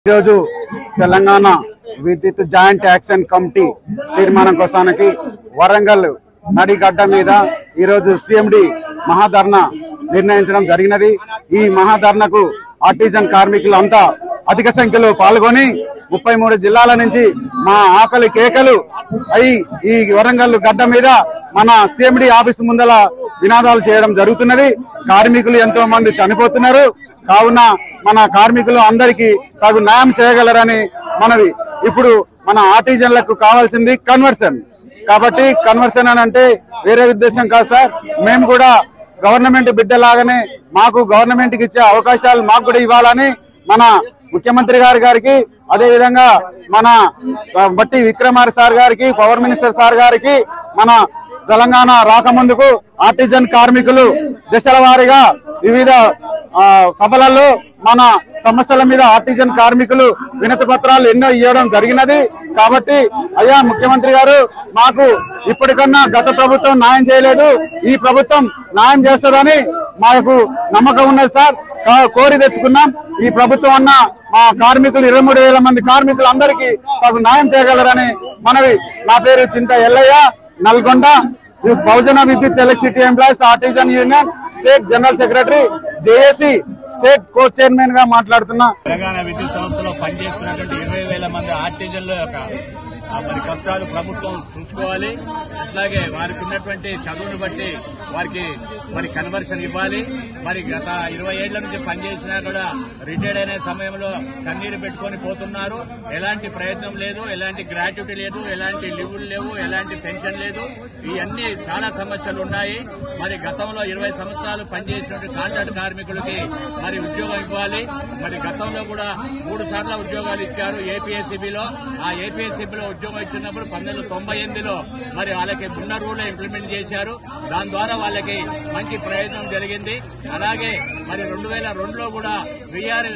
ఈరోజు తెలంగాణ విద్యుత్ joint action committee తీర్మానం కోసానికి వరంగల్ నడిగడ్డ మీద ఈరోజు సిఎండి మహాధర్ణ నిర్ణయించడం జరిగినది ఈ మహాధర్నకు ఆర్టిజన్ కార్మికులు అంతా అధిక సంఖ్యలో పాల్గొని ముప్పై మూడు జిల్లాల నుంచి మా ఆకలి కేకలు అయి ఈ వరంగల్ గడ్డ మీద మన సిఎండి ఆఫీస్ ముందల వినాదాలు చేయడం జరుగుతున్నది కార్మికులు ఎంతో మంది చనిపోతున్నారు కావున మన కార్మికులు అందరికీ తగు న్యాయం చేయగలరని మనవి ఇప్పుడు మన ఆర్టిజన్లకు కావాల్సింది కన్వర్షన్ కాబట్టి కన్వర్షన్ అని అంటే వేరే ఉద్దేశం కాదు సార్ మేము కూడా గవర్నమెంట్ బిడ్డలాగానే మాకు గవర్నమెంట్ కి ఇచ్చే అవకాశాలు మాకు కూడా ఇవ్వాలని మన ముఖ్యమంత్రి గారి గారికి అదే విధంగా మన ఆ, బట్టి విక్రమార్ సార్ గారికి పవర్ మినిస్టర్ సార్ గారికి మన తెలంగాణ రాకముందుకు ఆర్టిజన్ కార్మికులు దశల వారీగా వివిధ ఆ, సభలలో మన సమస్యల మీద ఆర్టిజన్ కార్మికులు వినతి పత్రాలు ఎన్నో ఇవ్వడం జరిగినది కాబట్టి అయ్యా ముఖ్యమంత్రి గారు మాకు ఇప్పటికన్నా గత ప్రభుత్వం న్యాయం చేయలేదు ఈ ప్రభుత్వం న్యాయం చేస్తుందని మాకు నమ్మకం ఉన్నది సార్ కా- కోరి తెచ్చుకున్నాం ఈ ప్రభుత్వం అన్న మా కార్మికులు ఇరవై మూడు వేల మంది కార్మికులు అందరికీ మాకు న్యాయం చేయగలరని మనవి నా పేరు చింత ఎల్లయ్య నల్గొండ బహుజన విద్యుత్ electricity employees artisan union state general secretary JAC state co chairman గా మాట్లాడుతున్నా తెలంగాణ విద్యుత్ సంస్థలో పనిచేస్తున్నటువంటి ఇరవై వేల మంది ఆర్టిజన్ల యొక్క ఆ, మరి కష్టాలు ప్రభుత్వం చూసుకోవాలి అట్లాగే వారికి ఉన్నటువంటి చదువును బట్టి వారికి మరి కన్వర్షన్ ఇవ్వాలి మరి గత ఇరవై ఏళ్ల నుంచి పనిచేసినా కూడా రిటైర్డ్ అయిన సమయంలో కన్నీరు పెట్టుకొని పోతున్నారు ఎలాంటి ప్రయత్నం లేదు ఎలాంటి గ్రాట్యుటీ లేదు ఎలాంటి లీవులు లేవు ఎలాంటి పెన్షన్ లేదు ఇవన్నీ చాలా సమస్యలు ఉన్నాయి మరి గతంలో ఇరవై సంవత్సరాలు పనిచేసినటువంటి కాంట్రాక్ట్ కార్మికులకి మరి ఉద్యోగం ఇవ్వాలి మరి గతంలో కూడా మూడు సార్లు ఉద్యోగాలు ఇచ్చారు ఏపీఎస్సీబీలో ఆ ఏపీఎస్సీబీలో ఉద్యోగం ఇచ్చినప్పుడు పంతొమ్మిది వందల తొంభై ఎనిమిదిలో మరి వాళ్ళకి ఉన్న రూల్ ఇంప్లిమెంట్ చేశారు దాని ద్వారా వాళ్ళకి మంచి ప్రయోజనం జరిగింది అలాగే మరి రెండు వేల రెండులో కూడా విఆర్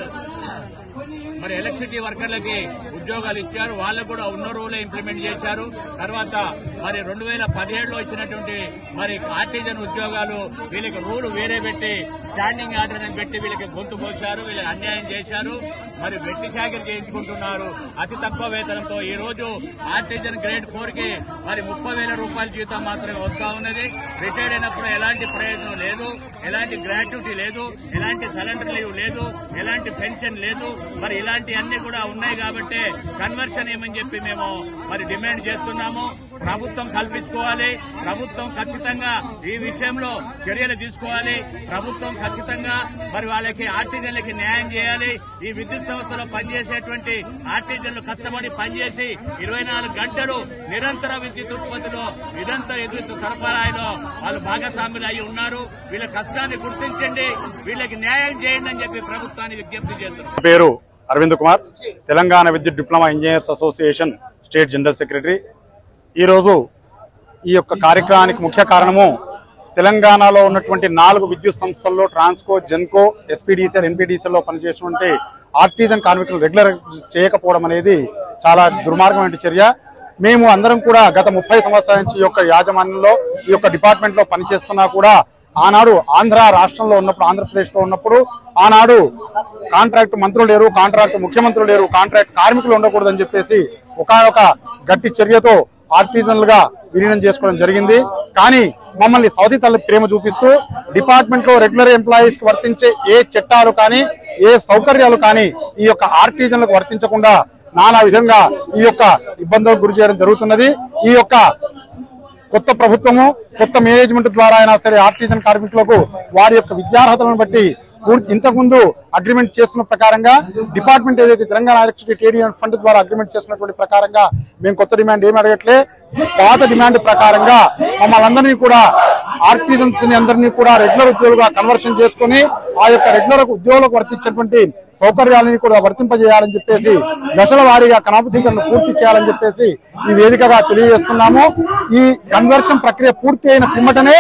మరి ఎలక్ట్రిసిటీ వర్కర్లకి ఉద్యోగాలు ఇచ్చారు వాళ్ళకు కూడా ఉన్న రూలే ఇంప్లిమెంట్ చేశారు తర్వాత మరి రెండు వేల పదిహేడులో ఇచ్చినటువంటి మరి ఆర్టిజన్ ఉద్యోగాలు వీళ్ళకి రూల్ వేరే పెట్టి స్టాండింగ్ ఆర్డర్ అని పెట్టి వీళ్ళకి గొంతు పోశారు వీళ్ళకి అన్యాయం చేశారు మరి వెట్టి చాకరీ చేయించుకుంటున్నారు అతి తక్కువ వేతనంతో ఈ రోజు ఆర్టిజన్ గ్రేడ్ ఫోర్ కి మరి ముప్పై వేల రూపాయల జీతం మాత్రమే వస్తా ఉన్నది రిటైర్డ్ అయినప్పుడు ఎలాంటి ప్రయోజనం లేదు ఎలాంటి గ్రాట్యుటీ లేదు ఎలాంటి సరెండర్ లీవ్ లేదు ఎలాంటి పెన్షన్ లేదు మరి ఇలాంటి అన్ని కూడా ఉన్నాయి కాబట్టి కన్వర్షన్ ఏమని చెప్పి మేము మరి డిమాండ్ చేస్తున్నాము ప్రభుత్వం కల్పించుకోవాలి ప్రభుత్వం ఖచ్చితంగా ఈ విషయంలో చర్యలు తీసుకోవాలి ప్రభుత్వం ఖచ్చితంగా మరి వాళ్ళకి ఆర్టిజన్లకి న్యాయం చేయాలి ఈ విద్యుత్ సంస్థలో పనిచేసేటువంటి ఆర్టిజన్లు కష్టపడి పనిచేసి ఇరవై నాలుగు గంటలు నిరంతర విద్యుత్ ఉత్పత్తిలో నిరంతర విద్యుత్ సరఫరాలో వాళ్ళు భాగస్వాములు అయి ఉన్నారు వీళ్ళ కష్టాన్ని గుర్తించండి వీళ్ళకి న్యాయం చేయండి అని చెప్పి ప్రభుత్వాన్ని విజ్ఞప్తి చేస్తున్నారు పేరు అరవింద్ కుమార్ తెలంగాణ విద్యుత్ diploma engineers association state general secretary ఈరోజు ఈ యొక్క కార్యక్రమానికి ముఖ్య కారణము తెలంగాణలో ఉన్నటువంటి నాలుగు విద్యుత్ సంస్థల్లో ట్రాన్స్కో జెన్కో ఎస్పీడీసీఎల్ ఎన్పీడీసీఎల్లో పనిచేసినటువంటి ఆర్టిజన్ కార్మికులు రెగ్యులర్ చేయకపోవడం అనేది చాలా దుర్మార్గమైన చర్య మేము అందరం కూడా గత ముప్పై సంవత్సరాల నుంచి ఈ యొక్క యాజమాన్యంలో ఈ యొక్క డిపార్ట్మెంట్ లో పనిచేస్తున్నా కూడా ఆనాడు ఆంధ్ర రాష్ట్రంలో ఉన్నప్పుడు ఆంధ్రప్రదేశ్ లో ఉన్నప్పుడు ఆనాడు కాంట్రాక్ట్ మంత్రులు లేరు కాంట్రాక్ట్ ముఖ్యమంత్రులు లేరు కాంట్రాక్ట్ కార్మికులు ఉండకూడదని చెప్పేసి ఒక గట్టి చర్యతో ఆర్టిజన్లుగా విలీనం చేసుకోవడం జరిగింది కానీ మమ్మల్ని సౌదీ తల్లి ప్రేమ చూపిస్తూ డిపార్ట్మెంట్ లో రెగ్యులర్ ఎంప్లాయీస్ కి వర్తించే ఏ చట్టాలు కానీ ఏ సౌకర్యాలు కానీ ఈ యొక్క ఆర్టిజన్లకు వర్తించకుండా నానా విధంగా ఈ యొక్క ఇబ్బందులకు గురి చేయడం జరుగుతున్నది ఈ యొక్క కొత్త ప్రభుత్వము కొత్త మేనేజ్మెంట్ ద్వారా అయినా సరే ఆర్టిజన్ కార్మికులకు వారి యొక్క విద్యార్హతలను బట్టి పూర్తి ఇంతకుముందు అగ్రిమెంట్ చేసుకున్న ప్రకారంగా డిపార్ట్మెంట్ ఏదైతే Telangana electricity trade union fund ద్వారా అగ్రిమెంట్ చేసుకున్నటువంటి ప్రకారంగా మేము కొత్త డిమాండ్ ఏమి అడగట్లే పాత డిమాండ్ ప్రకారంగా మమ్మల్ని అందరినీ కూడా ఆర్టిజన్స్ అందరినీ కూడా రెగ్యులర్ ఉద్యోగులుగా కన్వర్షన్ చేసుకుని ఆ యొక్క రెగ్యులర్ ఉద్యోగులకు వర్తించేటువంటి సౌకర్యాలని కూడా వర్తింపజేయాలని చెప్పేసి దశల వారీగా క్రమబద్ధీకరణ పూర్తి చేయాలని చెప్పేసి ఈ వేదికగా తెలియజేస్తున్నాము ఈ కన్వర్షన్ ప్రక్రియ పూర్తి అయిన పిమ్మటనే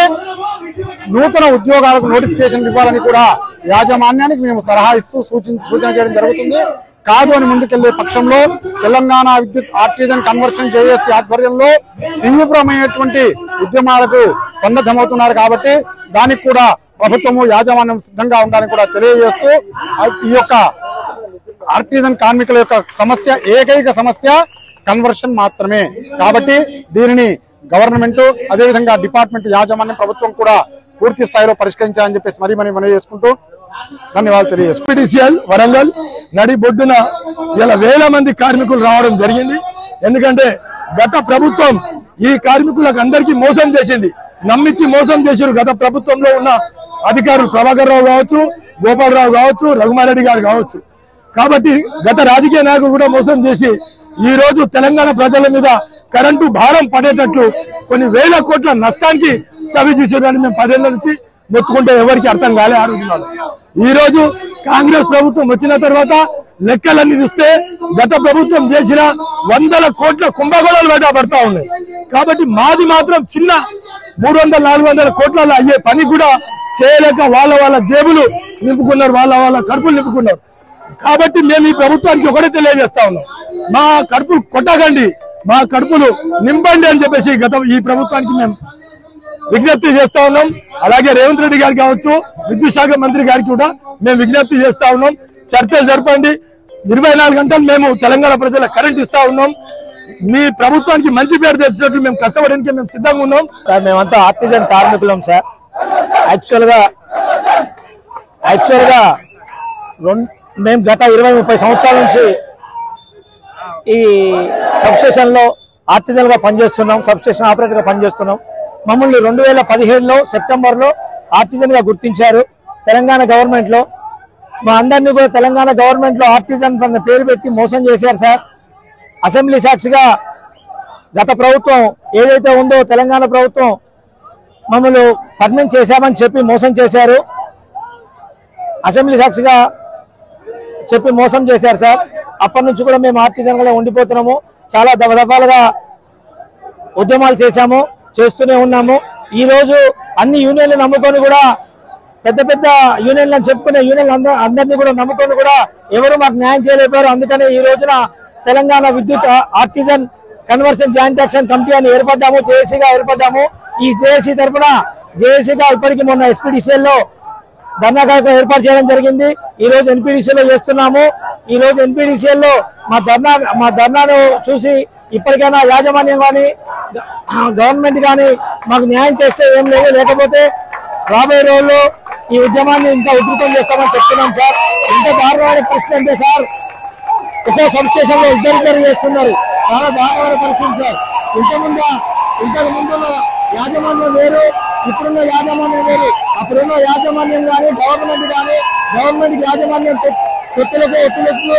నూతన ఉద్యోగాలకు నోటిఫికేషన్ ఇవ్వాలని కూడా యాజమాన్యానికి మేము సలహా ఇస్తూ సూచన సూచన చేయడం జరుగుతుంది కాదు అని ముందుకెళ్లే పక్షంలో తెలంగాణ విద్యుత్ ఆర్టిజన్ కన్వర్షన్ జేఏసీ ఆధ్వర్యంలో తీవ్రమైనటువంటి ఉద్యమాలకు సన్నద్ధమవుతున్నారు కాబట్టి దానికి కూడా ప్రభుత్వము యాజమాన్యం సిద్ధంగా ఉండాలని కూడా తెలియజేస్తూ ఆ- ఈ యొక్క ఆర్టిజన్ కార్మికుల యొక్క సమస్య ఏకైక సమస్య కన్వర్షన్ మాత్రమే కాబట్టి దీనిని గవర్నమెంట్ అదేవిధంగా డిపార్ట్మెంట్ యాజమాన్యం ప్రభుత్వం కూడా పూర్తి స్థాయిలో పరిష్కరించాలని చెప్పేసి మరీ మరీ మనవి చేసుకుంటూ ధన్యవాదాలు తెలియజేసుకుంటాం పిటిసిఎల్ వరంగల్ నడి బొడ్డున ఇలా వేల మంది కార్మికులు రావడం జరిగింది ఎందుకంటే గత ప్రభుత్వం ఈ కార్మికులకు అందరికీ మోసం చేసింది నమ్మించి మోసం చేశారు గత ప్రభుత్వంలో ఉన్న అధికారులు ప్రభాకర్ రావు కావచ్చు గోపాలరావు కావచ్చు రఘుమారెడ్డి గారు కావచ్చు కాబట్టి గత రాజకీయ నాయకులు కూడా మోసం చేసి ఈ రోజు తెలంగాణ ప్రజల మీద కరెంటు భారం పడేటట్లు కొన్ని వేల కోట్ల నష్టానికి చవి చూసారని మేము పదేళ్ల నుంచి మొత్తుకుంటే ఎవరికి అర్థం కాలే ఆ రోజులలో ఈ రోజు కాంగ్రెస్ ప్రభుత్వం వచ్చిన తర్వాత లెక్కలన్నీ చూస్తే గత ప్రభుత్వం చేసిన వందల కోట్ల కుంభకోణాలు బయట పడతా ఉన్నాయి కాబట్టి మాది మాత్రం చిన్న మూడు వందల నాలుగు వందల కోట్లలో అయ్యే పని కూడా చేయలేక వాళ్ళ వాళ్ళ జేబులు నింపుకున్నారు వాళ్ళ వాళ్ళ కడుపులు నింపుకున్నారు కాబట్టి మేము ఈ ప్రభుత్వానికి ఒకటే తెలియజేస్తా ఉన్నాం మా కడుపులు కొట్టకండి మా కడుపులు నింపండి అని చెప్పేసి గత ఈ ప్రభుత్వానికి మేము విజ్ఞప్తి చేస్తా ఉన్నాం అలాగే రేవంత్ రెడ్డి గారికి కావచ్చు విద్యుత్ శాఖ మంత్రి గారికి కూడా మేము విజ్ఞప్తి చేస్తా ఉన్నాం చర్చలు జరపండి ఇరవై నాలుగు గంటలు మేము తెలంగాణ ప్రజల కరెంట్ ఇస్తా ఉన్నాం మీ ప్రభుత్వానికి మంచి పేరు తెచ్చినట్లు మేము కష్టపడడానికి మేము సిద్ధంగా ఉన్నాం సార్ మేమంతా ఆర్టిజన్ కార్మికులం సార్ యాక్చువల్ గా యాక్చువల్ గా రెండు మేము గత ఇరవై ముప్పై సంవత్సరాల నుంచి ఈ సబ్స్టేషన్ లో ఆర్టిజన్ గా పనిచేస్తున్నాం సబ్స్టేషన్ ఆపరేటర్ గా పనిచేస్తున్నాం మమ్మల్ని రెండు వేల పదిహేడులో సెప్టెంబర్ లో ఆర్టిజన్ గా గుర్తించారు తెలంగాణ గవర్నమెంట్ లో మా అందరినీ కూడా తెలంగాణ గవర్నమెంట్ లో ఆర్టిజన్ అన్న పేరు పెట్టి మోసం చేశారు సార్ అసెంబ్లీ సాక్షిగా గత ప్రభుత్వం ఏదైతే ఉందో తెలంగాణ ప్రభుత్వం మమ్మల్ని పర్మనెంట్ చేశామని చెప్పి మోసం చేశారు అసెంబ్లీ సాక్షిగా చెప్పి మోసం చేశారు సార్ అప్పటి నుంచి కూడా మేము ఆర్టిజన్గా ఉండిపోతున్నాము చాలా దఫదఫాలుగా ఉద్యమాలు చేశాము చేస్తూనే ఉన్నాము ఈ రోజు అన్ని యూనియన్లు నమ్ముకొని కూడా పెద్ద పెద్ద యూనియన్లు అని చెప్పుకునే యూనియన్లు అంద- అందరినీ కూడా నమ్ముకొని కూడా ఎవరు మాకు న్యాయం చేయలేకపోయారు అందుకనే ఈ రోజున తెలంగాణ విద్యుత్ artisan conversion joint action committee అని ఏర్పడ్డాము జేఏసీగా ఏర్పడ్డాము ఈ జేఏసీ తరఫున జేఏసీగా ఇప్పటికి మొన్న ఎస్పీడీసీఎల్ లో ధర్నా కార్యక్రమం ఏర్పాటు చేయడం జరిగింది ఈ రోజు ఎన్పీడీసీలో చేస్తున్నాము ఈ రోజు ఎన్పీడీసీఎల్ లో మా ధర్నా మా ధర్నాను చూసి ఇప్పటికైనా యాజమాన్యం కానీ గవర్నమెంట్ కానీ మాకు న్యాయం చేస్తే ఏం లేదు లేకపోతే రాబోయే రోజుల్లో ఈ ఉద్యమాన్ని ఇంకా ఉధృతం చేస్తామని చెప్తున్నాం సార్ ఎంత దారుణమైన పరిస్థితి అంటే సార్ ఒక్కో సబ్ స్టేషన్ లో ఇద్దరు ఇద్దరు చేస్తున్నారు చాలా దారుణమైన పరిస్థితి సార్ ఇంతకుముందు ఇంతకు ముందున్న యాజమాన్యం వేరు ఇప్పుడున్న యాజమాన్యం వేరు అప్పుడున్న యాజమాన్యం కానీ గవర్నమెంట్ కానీ గవర్నమెంట్ యాజమాన్యం కొ- కొత్తలకు ఒత్తులకు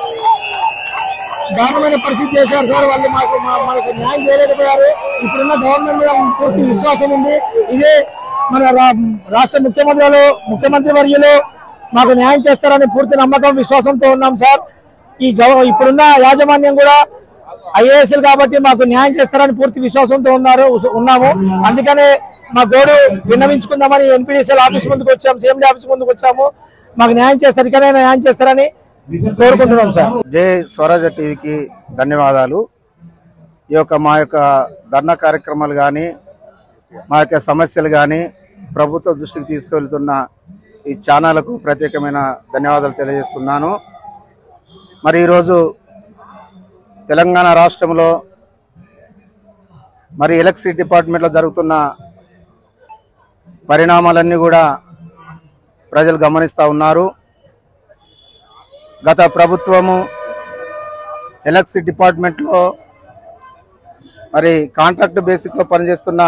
దారుణమైన పరిస్థితి చేశారు సార్ వాళ్ళు మాకు మా- మనకు న్యాయం చేయలేకపోయారు ఇప్పుడున్న గవర్నమెంట్ మీద పూర్తి విశ్వాసం ఉంది ఇదే మన రా- రాష్ట్ర ముఖ్యమంత్రులు ముఖ్యమంత్రి వర్యులు మాకు న్యాయం చేస్తారని పూర్తి నమ్మకం విశ్వాసంతో ఉన్నాం సార్ ఈ గవ ఇప్పుడున్న యాజమాన్యం కూడా ఐఏఎస్ఎల్ కాబట్టి మాకు న్యాయం చేస్తారని పూర్తి విశ్వాసంతో ఉన్నారు ఉస్- ఉన్నాము అందుకనే మా గోడు విన్నవించుకుందామని ఎన్పీడీసీఎల్ ఆఫీస్ ముందుకు వచ్చాము సీఎండీ ఆఫీస్ ముందుకు వచ్చాము మాకు న్యాయం చేస్తారు ఇకనైనా న్యాయం చేస్తారని కోరుకుంటున్నాం సార్ జై స్వరాజ టీవీకి ధన్యవాదాలు ఈ యొక్క మా యొక్క ధర్నా కార్యక్రమాలు కానీ మా యొక్క సమస్యలు కానీ ప్రభుత్వ దృష్టికి తీసుకెళ్తున్న ఈ ఛానళ్లకు ప్రత్యేకమైన ధన్యవాదాలు తెలియజేస్తున్నాను మరి ఈరోజు తెలంగాణ రాష్ట్రంలో మరి ఎలక్ట్రిసిటీ డిపార్ట్మెంట్లో జరుగుతున్న పరిణామాలన్నీ కూడా ప్రజలు గమనిస్తూ ఉన్నారు గత ప్రభుత్వము ఎలక్ట్రిసిటీ డిపార్ట్మెంట్లో మరి కాంట్రాక్ట్ బేసిక్లో పనిచేస్తున్న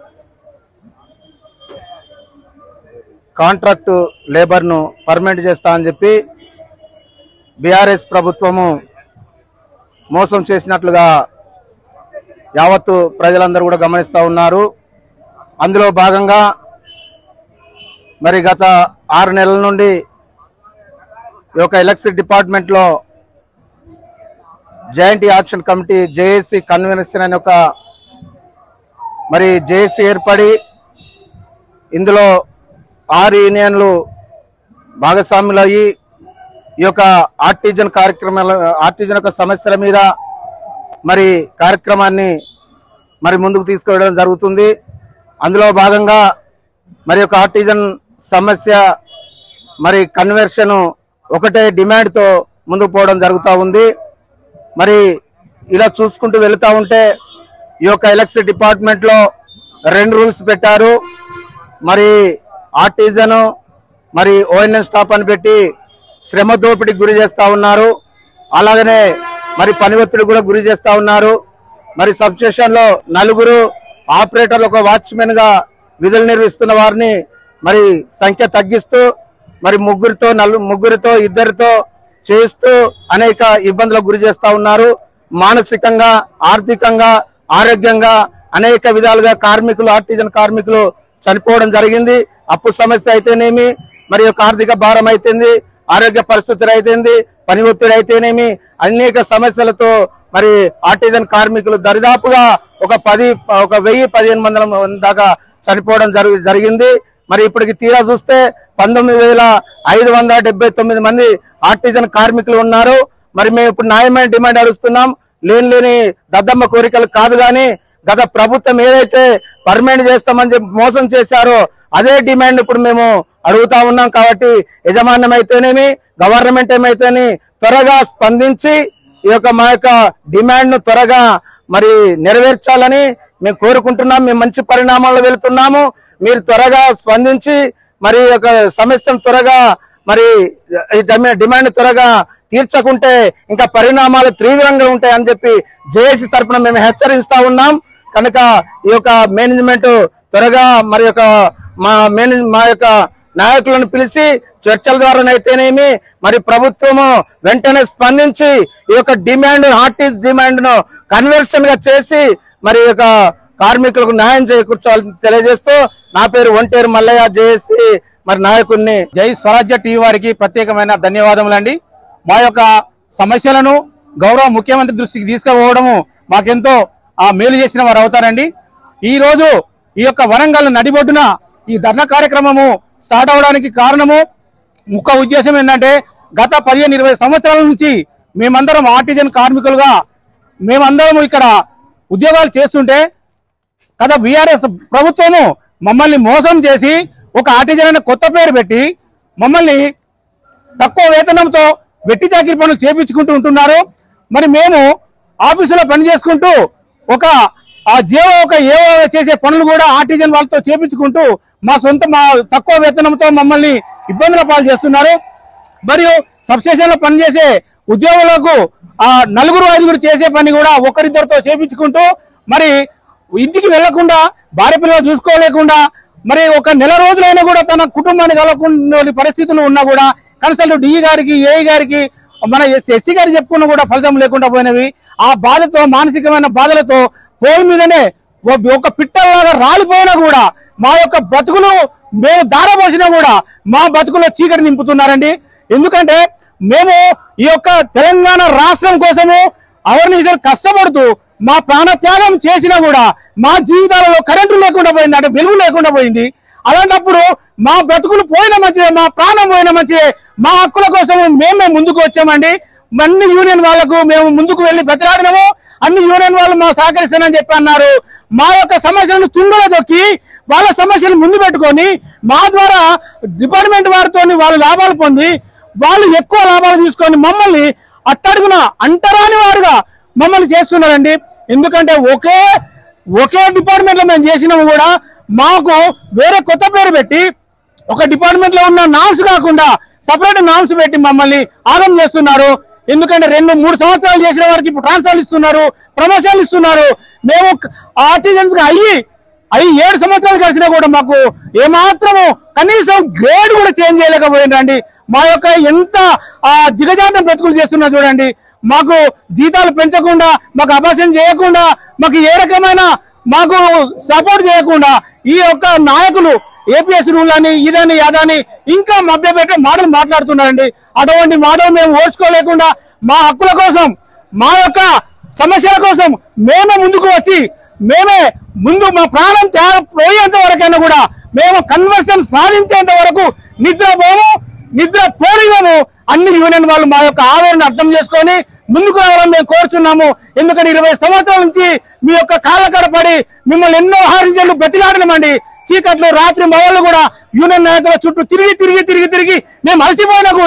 కాంట్రాక్టు లేబర్ను పర్మనెంట్ చేస్తా అని చెప్పి బీఆర్ఎస్ ప్రభుత్వము మోసం చేసినట్లుగా యావత్తు ప్రజలందరూ కూడా గమనిస్తూ ఉన్నారు అందులో భాగంగా మరి గత ఆరు నెలల నుండి ఈ యొక్క ఎలక్ట్రిసిటీ డిపార్ట్మెంట్లో joint action committee JAC convention అనే ఒక మరి జేఏసీ ఏర్పడి ఇందులో ఆరు యూనియన్లు భాగస్వాములు అయ్యి ఈ యొక్క ఆర్టిజన్ కార్యక్రమాల ఆర్టిజన్ యొక్క సమస్యల మీద మరి కార్యక్రమాన్ని మరి ముందుకు తీసుకువెళ్ళడం జరుగుతుంది అందులో భాగంగా మరి యొక్క ఆర్టిజన్ సమస్య మరి కన్వర్షన్ ఒకటే డిమాండ్తో ముందుకు పోవడం జరుగుతూ ఉంది మరి ఇలా చూసుకుంటూ వెళుతూ ఉంటే ఈ యొక్క ఎలక్ట్రిసిటీ డిపార్ట్మెంట్ లో రెండు రూల్స్ పెట్టారు మరి ఆర్టిజన్ మరి ఓఎన్ఎన్ స్టాప్ అని పెట్టి శ్రమ దోపిడీకి గురి చేస్తా ఉన్నారు అలాగనే మరి పని ఒత్తిడి కూడా గురి చేస్తా ఉన్నారు మరి సబ్ స్టేషన్ లో నలుగురు ఆపరేటర్లు ఒక వాచ్మెన్ గా విధులు నిర్వహిస్తున్న వారిని మరి సంఖ్య తగ్గిస్తూ మరి ముగ్గురితో నలు ముగ్గురితో ఇద్దరితో చేస్తూ అనేక ఇబ్బందులకు గురి చేస్తా ఉన్నారు మానసికంగా ఆర్థికంగా ఆరోగ్యంగా అనేక విధాలుగా కార్మికులు ఆర్టిజన్ కార్మికులు చనిపోవడం జరిగింది అప్పు సమస్య అయితేనేమి మరి యొక్క ఆర్థిక భారం అయితేంది ఆరోగ్య పరిస్థితులు అయితేంది పని ఒత్తిడి అయితేనేమి అనేక సమస్యలతో మరి ఆర్టిజన్ కార్మికులు దరిదాపుగా ఒక పది ఒక వెయ్యి పదిహేను వందల మంది దాకా చనిపోవడం జరుగు జరిగింది మరి ఇప్పటికి తీరా చూస్తే పంతొమ్మిది వేల ఐదు వందల డెబ్బై తొమ్మిది మంది ఆర్టిజన్ కార్మికులు ఉన్నారు మరి మేము ఇప్పుడు న్యాయమైన డిమాండ్ అడుస్తున్నాం లేని లేని దద్దమ్మ కోరికలు కాదు గాని గత ప్రభుత్వం ఏదైతే పర్మనెంట్ చేస్తామని చెప్పి మోసం చేశారో అదే డిమాండ్ ఇప్పుడు మేము అడుగుతా ఉన్నాం కాబట్టి యజమాన్యం అయితేనేమి గవర్నమెంట్ ఏమైతేనే త్వరగా స్పందించి ఈ యొక్క మా యొక్క డిమాండ్ ను త్వరగా మరి నెరవేర్చాలని మేము కోరుకుంటున్నాం మేము మంచి పరిణామాల్లో వెళుతున్నాము మీరు త్వరగా స్పందించి మరి ఈ యొక్క సమస్యను త్వరగా మరి ఈ డిమా- డిమాండ్ త్వరగా తీర్చకుంటే ఇంకా పరిణామాలు తీవ్రంగా ఉంటాయని చెప్పి జేఏసీ తరపున మేము హెచ్చరిస్తా ఉన్నాం కనుక ఈ యొక్క మేనేజ్మెంట్ త్వరగా మరి యొక్క మా మేనేజ్ మా యొక్క నాయకులను పిలిచి చర్చల ద్వారానైతేనేమి మరి ప్రభుత్వము వెంటనే స్పందించి ఈ యొక్క డిమాండ్ ఆర్టిస్ట్ డిమాండ్ ను కన్వర్షన్ గా చేసి మరి ఈ యొక్క కార్మికులకు న్యాయం చేకూర్చాలని తెలియజేస్తూ నా పేరు ఒంటేరు మల్లయ్య జేఏసీ మరి నాయకుడిని జై స్వరాజ్య టీవీ వారికి ప్రత్యేకమైన ధన్యవాదములండి మా యొక్క సమస్యలను గౌరవ ముఖ్యమంత్రి దృష్టికి తీసుకుపోవడము మాకెంతో ఆ మేలు చేసిన వారు అవుతారండి ఈ రోజు ఈ యొక్క వరంగల్ నడిబొడ్డున ఈ ధర్నా కార్యక్రమము స్టార్ట్ అవడానికి కారణము ముఖ్య ఉద్దేశం ఏంటంటే గత పదిహేను ఇరవై సంవత్సరాల నుంచి మేమందరం ఆర్టిజన్ కార్మికులుగా మేమందరం ఇక్కడ ఉద్యోగాలు చేస్తుంటే కదా బీఆర్ఎస్ ప్రభుత్వము మమ్మల్ని మోసం చేసి ఒక ఆర్టిజన్ అనే కొత్త పేరు పెట్టి మమ్మల్ని తక్కువ వేతనంతో వెట్టి చాకిరి పనులు చేపించుకుంటూ ఉంటున్నారు మరి మేము ఆఫీసులో పని చేసుకుంటూ ఒక ఆ జీవో ఒక ఏవో చేసే పనులు కూడా ఆర్టిజన్ వాళ్ళతో చేపించుకుంటూ మా సొంత మా తక్కువ వేతనంతో మమ్మల్ని ఇబ్బందుల పాలు చేస్తున్నారు మరియు సబ్స్టేషన్ లో పనిచేసే ఉద్యోగులకు ఆ నలుగురు ఐదుగురు చేసే పని కూడా ఒకరిద్దరితో చేపించుకుంటూ మరి ఇంటికి వెళ్లకుండా భార్య పిల్లలు చూసుకోలేకుండా మరి ఒక నెల రోజులైనా కూడా తన కుటుంబాన్ని కలగకుండా పరిస్థితులు ఉన్నా కూడా కన్సల్ట్ డిఈ గారికి ఏఈ గారికి మన ఎస్సీ గారికి చెప్పుకున్నా కూడా ఫలితం లేకుండా పోయినవి ఆ బాధతో మానసికమైన బాధలతో పోల్ మీదనే ఓ- ఒక పిట్టలాగా రాలిపోయినా కూడా మా యొక్క బతుకులు మేము దారపోసినా కూడా మా బతుకులో చీకటి నింపుతున్నారండి ఎందుకంటే మేము ఈ యొక్క తెలంగాణ రాష్ట్రం కోసము అవర్నీసర్ కష్టపడుతూ మా ప్రాణ త్యాగం చేసినా కూడా మా జీవితాలలో కరెంటు లేకుండా పోయింది అంటే వెలుగు లేకుండా పోయింది అలాంటప్పుడు మా బ్రతుకులు పోయిన మంచిదే మా ప్రాణం పోయిన మంచిదే మా హక్కుల కోసం మేమే ముందుకు వచ్చామండి అన్ని యూనియన్ వాళ్లకు మేము ముందుకు వెళ్లి బతిలాడినాము అన్ని యూనియన్ వాళ్ళు మా సహకరిస్తానని చెప్పి అన్నారు మా యొక్క సమస్యలను తుంగలో తొక్కి వాళ్ళ సమస్యలు ముందు పెట్టుకొని మా ద్వారా డిపార్ట్మెంట్ వారితో వాళ్ళు లాభాలు పొంది వాళ్ళు ఎక్కువ లాభాలు తీసుకొని మమ్మల్ని అట్టడుగున అంటరాని వారుగా మమ్మల్ని చేస్తున్నారండి ఎందుకంటే ఒకే ఒకే డిపార్ట్మెంట్ లో మేము చేసినాము కూడా మాకు వేరే కొత్త పేరు పెట్టి ఒక డిపార్ట్మెంట్ లో ఉన్న నామ్స్ కాకుండా సపరేట్ నామ్స్ పెట్టి మమ్మల్ని ఆగం చేస్తున్నారు ఎందుకంటే రెండు మూడు సంవత్సరాలు చేసిన వారికి ఇప్పుడు ట్రాన్స్ఫర్ ఇస్తున్నారు ప్రమోషన్లు ఇస్తున్నారు మేము ఆర్టిజన్స్ గా అయ్యి అయ్యి ఏడు సంవత్సరాలు కలిసినా కూడా మాకు ఏమాత్రము కనీసం గ్రేడ్ కూడా చేంజ్ చేయలేకపోయిందండి మా యొక్క ఎంత ఆ దిగజాతం బ్రతుకులు చేస్తున్నా చూడండి మాకు జీతాలు పెంచకుండా మాకు అభాసం చేయకుండా మాకు ఏ రకమైన మాకు సపోర్ట్ చేయకుండా ఈ యొక్క నాయకులు ఏపీఎస్ రూల్ అని ఇదని అదని ఇంకా మభ్యపెట్టే మాటలు మాట్లాడుతున్నారండి అటువంటి మాటలు మేము ఓర్చుకోలేకుండా మా హక్కుల కోసం మా యొక్క సమస్యల కోసం మేమే ముందుకు వచ్చి మేమే ముందు మా ప్రాణం త్యాగ పోయేంత వరకైనా కూడా మేము కన్వర్షన్ సాధించేంత వరకు నిద్రపోము నిద్ర పోనివ్వము అన్ని యూనియన్ వాళ్ళు మా యొక్క ఆవేదన అర్థం చేసుకొని ముందుకు రావాలని మేము కోరుచున్నాము ఎందుకంటే ఇరవై సంవత్సరాల నుంచి మీ యొక్క కాళ్ళ కాడ పడి మిమ్మల్ని ఎన్నో హారించలు బతిలాడినమండి చీకట్లు రాత్రి మొదలు కూడా యూనియన్ నాయకుల చుట్టూ తిరిగి తిరిగి తిరిగి తిరిగి మేము అలసిపోయినా కూడా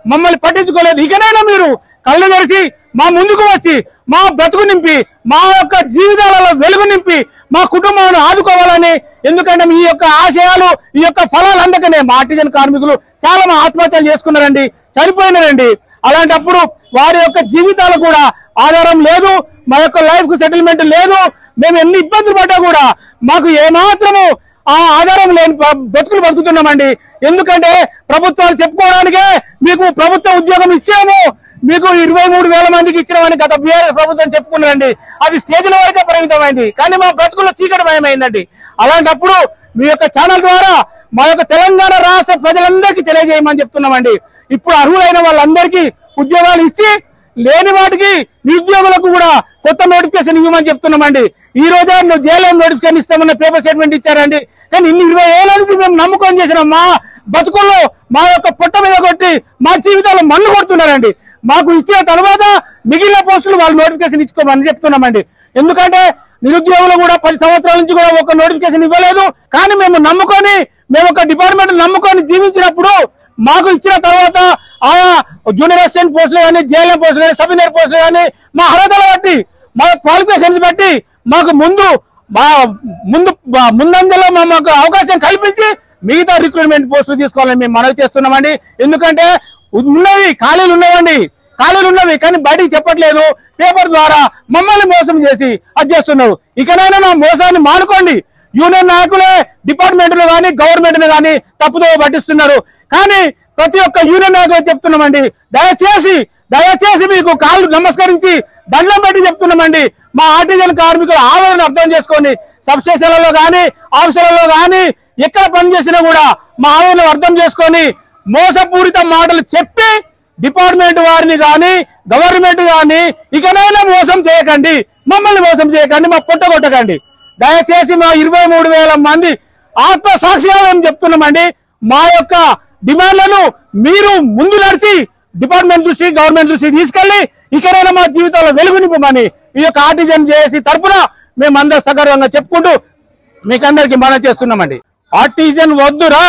మమ్మల్ని పట్టించుకోలేదు ఇకనైనా మీరు కళ్ళు తెరిచి మా ముందుకు వచ్చి మా బ్రతుకు నింపి మా యొక్క జీవితాలలో వెలుగు నింపి మా కుటుంబాలను ఆదుకోవాలని ఎందుకంటే మీ యొక్క ఆశయాలు ఈ యొక్క ఫలాలు అందకనే మా ఆర్టిజన్ కార్మికులు చాలా మంది ఆత్మహత్యలు చేసుకున్నారండి చనిపోయినారండి అలాంటప్పుడు వారి యొక్క జీవితాలు కూడా ఆధారం లేదు మా యొక్క లైఫ్ కు సెటిల్మెంట్ లేదు మేము ఎన్ని ఇబ్బందులు పడ్డా కూడా మాకు ఏమాత్రము ఆ ఆధారం లేని బ- బతుకులు బతుకుతున్నామండి ఎందుకంటే ప్రభుత్వాలు చెప్పుకోవడానికే మీకు ప్రభుత్వ ఉద్యోగం ఇచ్చాము మీకు ఇరవై మూడు వేల మందికి ఇచ్చినామని గత బీఆర్ఎస్ ప్రభుత్వం చెప్పుకున్నారండి అది స్టేజ్ల వరకే పరిమితమైంది కానీ మా బ్రతుకుల్లో చీకటమయమైందండి అలాంటప్పుడు మీ యొక్క ఛానల్ ద్వారా మా యొక్క తెలంగాణ రాష్ట్ర ప్రజలందరికీ తెలియజేయమని చెప్తున్నామండి ఇప్పుడు అర్హులైన వాళ్ళందరికీ ఉద్యోగాలు ఇచ్చి లేని వాటికి నిరుద్యోగులకు కూడా కొత్త నోటిఫికేషన్ ఇవ్వమని చెప్తున్నామండి ఈ రోజే నువ్వు జైలు నోటిఫికేషన్ ఇస్తామన్న పేపర్ స్టేట్మెంట్ ఇచ్చారండి కానీ ఇన్ని ఇరవై ఏళ్ళ నుంచి మేము నమ్మకం చేసిన మా బతుకుల్లో మా యొక్క పొట్ట మీద కొట్టి మా జీవితాలు మన్ను కొడుతున్నారండి మాకు ఇచ్చిన తర్వాత మిగిలిన పోస్టులు వాళ్ళు నోటిఫికేషన్ ఇచ్చుకోమని చెప్తున్నామండి ఎందుకంటే నిరుద్యోగులు కూడా పది సంవత్సరాల నుంచి కూడా ఒక నోటిఫికేషన్ ఇవ్వలేదు కానీ మేము నమ్ముకొని మేము ఒక డిపార్ట్మెంట్ నమ్ముకొని జీవించినప్పుడు మాకు ఇచ్చిన తర్వాత ఆయా జూనియర్ అసిస్టెంట్ పోస్టులు కానీ జేఎల్ఎం పోస్టులు కానీ సబ్ ఇంజనీర్ పోస్టులు కానీ మా అర్హతలు బట్టి మా క్వాలిఫికేషన్స్ బట్టి మాకు ముందు మా ముందు మా- ముందంజలో మా- మాకు అవకాశం కల్పించి మిగతా రిక్రూట్మెంట్ పోస్టులు తీసుకోవాలని మేము మనవి చేస్తున్నామండి ఎందుకంటే ఉన్నవి ఖాళీలు ఉన్నవండి ఖాళీలు ఉన్నవి కానీ బయటికి చెప్పట్లేదు పేపర్ ద్వారా మమ్మల్ని మోసం చేసి అది చేస్తున్నారు ఇకనైనా నా మోసాన్ని మానుకోండి యూనియన్ నాయకులే డిపార్ట్మెంట్ కానీ గవర్నమెంట్ కానీ తప్పుదో పట్టిస్తున్నారు కానీ ప్రతి ఒక్క యూనియన్ నాయకులు చెప్తున్నామండి దయచేసి దయచేసి మీకు కాళ్ళు నమస్కరించి దండం పెట్టి చెప్తున్నామండి మా ఆర్టిజన్ కార్మికుల ఆవేదన అర్థం చేసుకోండి సబ్ స్టేషన్లలో కానీ ఆఫీసులలో కానీ ఎక్కడ పని చేసినా కూడా మా ఆవేదన అర్థం చేసుకొని మోసపూరిత మాటలు చెప్పి డిపార్ట్మెంట్ వారిని గాని గవర్నమెంట్ గాని ఇకనైనా మోసం చేయకండి మమ్మల్ని మోసం చేయకండి మా పొట్ట కొట్టకండి దయచేసి మా ఇరవై మూడు వేల మంది ఆత్మ సాక్షిగా మేము చెప్తున్నామండి మా యొక్క డిమాండ్లను మీరు ముందు నడిచి డిపార్ట్మెంట్ దృష్టి గవర్నమెంట్ దృష్టి తీసుకెళ్లి ఇకనైనా మా జీవితంలో వెలుగు నింపమని ఈ యొక్క ఆర్టిజన్ చేసి తరపున మేమందరం సగర్వంగా చెప్పుకుంటూ మీకందరికి మనం చేస్తున్నామండి ఆర్టిజన్ వద్దురా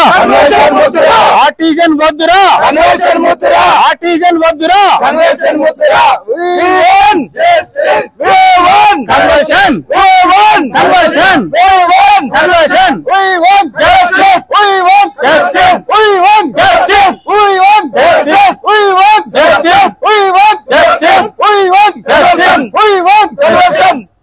ఆర్టిజన్ వద్దురా ఆర్టిజన్ వద్దురా కన్వర్షన్ కన్వర్షన్ కన్వర్షన్